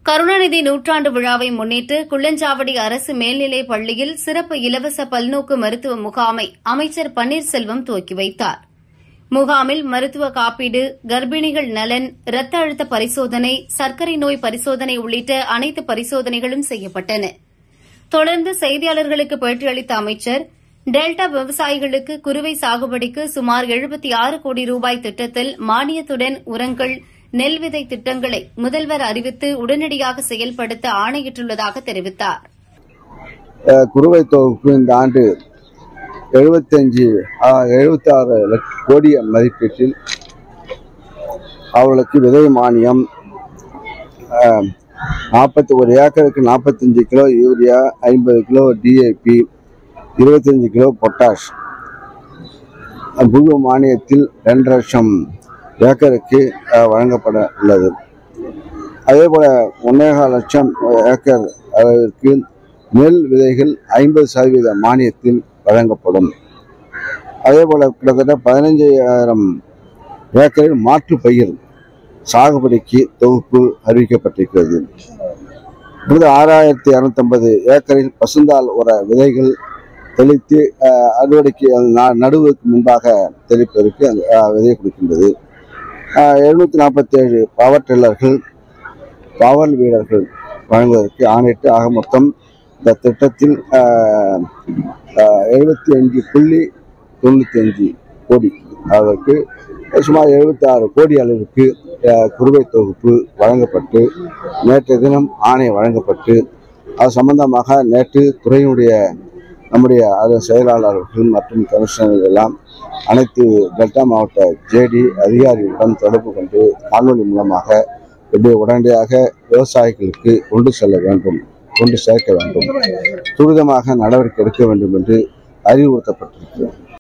கருணாநிதி நூற்றாண்டு விழாவை முன்னிட்டு குள்ளஞ்சாவடி அரசு மேல்நிலைப் பள்ளியில் சிறப்பு இலவச பல்நோக்கு மருத்துவ முகாமை அமைச்சர் பன்னீர்செல்வம் துவக்கி வைத்தார் முகாமில் மருத்துவ காப்பீடு கர்ப்பிணிகள் நலன் இரத்த அழுத்த பரிசோதனை சர்க்கரை நோய் பரிசோதனை உள்ளிட்ட அனைத்து பரிசோதனைகளும் செய்யப்பட்டன தொடர்ந்து செய்தியாளர்களுக்கு பேட்டியளித்த அமைச்சர் டெல்டா விவசாயிகளுக்கு குறுவை சாகுபடிக்கு சுமார் எழுபத்தி ஆறு கோடி ரூபாய் திட்டத்தில் மானியத்துடன் உரங்கள் நெல் விதை திட்டங்களை முதல்வர் அறிவித்து உடனடியாக செயல்படுத்த ஆணையிட்டுள்ளதாக தெரிவித்தார் அஹ், குறுவை தொகுப்பு இந்த ஆண்டு எழுபத்தஞ்சு எழுபத்தி ஆறு கோடி மதிப்பீட்டில் அவர்களுக்கு விதை மானியம் நாற்பத்தி ஒரு ஏக்கருக்கு நாற்பத்தஞ்சு கிலோ யூரியா ஐம்பது கிலோ டிஏபி இருபத்தஞ்சு கிலோ பொட்டாஷ் முழு மானியத்தில் ரெண்டு லட்சம் ஏக்கருக்கு அஹ், வழங்கப்பட உள்ளது அதே போல ஒன்னேகால் லட்சம் ஏக்கர் அளவிற்கு நெல் விதைகள் ஐம்பது சதவீத மானியத்தில் வழங்கப்படும் அதே போல கிட்டத்தட்ட பதினஞ்சாயிரம் ஏக்கரில் மாற்று பயிர் சாகுபடிக்கு தொகுப்பு அறிவிக்கப்பட்டிருக்கிறது இப்பொழுது ஆறாயிரத்தி இரநூத்தம்பது ஏக்கரில் பசுந்தாள் உர விதைகள் தெளித்து அஹ், அறுவடைக்கு அது ந- நடுவுக்கு முன்பாக தெளிப்பதற்கு அந்த, அஹ், விதை கொடுக்கின்றது எழுநூற்றி நாற்பத்தேழு பவர் டில்லர்கள் பவர் வீரர்கள் வழங்குவதற்கு ஆணையிட்டு ஆக மொத்தம் இந்த திட்டத்தில் எழுபத்தி அஞ்சு புள்ளி தொண்ணூற்றி அஞ்சு கோடி அதற்கு சுமார் எழுபத்தி ஆறு கோடி அளவிற்கு அஹ், குறுவை தொகுப்பு வழங்கப்பட்டு நேற்றைய தினம் ஆணை வழங்கப்பட்டு அது சம்பந்தமாக நேற்று துறையினுடைய நம்முடைய அது செயலாளர்கள் மற்றும் கமிஷனர்கள் எல்லாம் அனைத்து டெல்டா மாவட்ட ஜேடி அதிகாரிகளுடன் தொடர்பு கொண்டு காணொலி மூலமாக எப்படி உடனடியாக விவசாயிகளுக்கு கொண்டு செல்ல வேண்டும் கொண்டு சேர்க்க வேண்டும் துரிதமாக நடவடிக்கை எடுக்க வேண்டும் என்று அறிவுறுத்தப்பட்டிருக்கிறது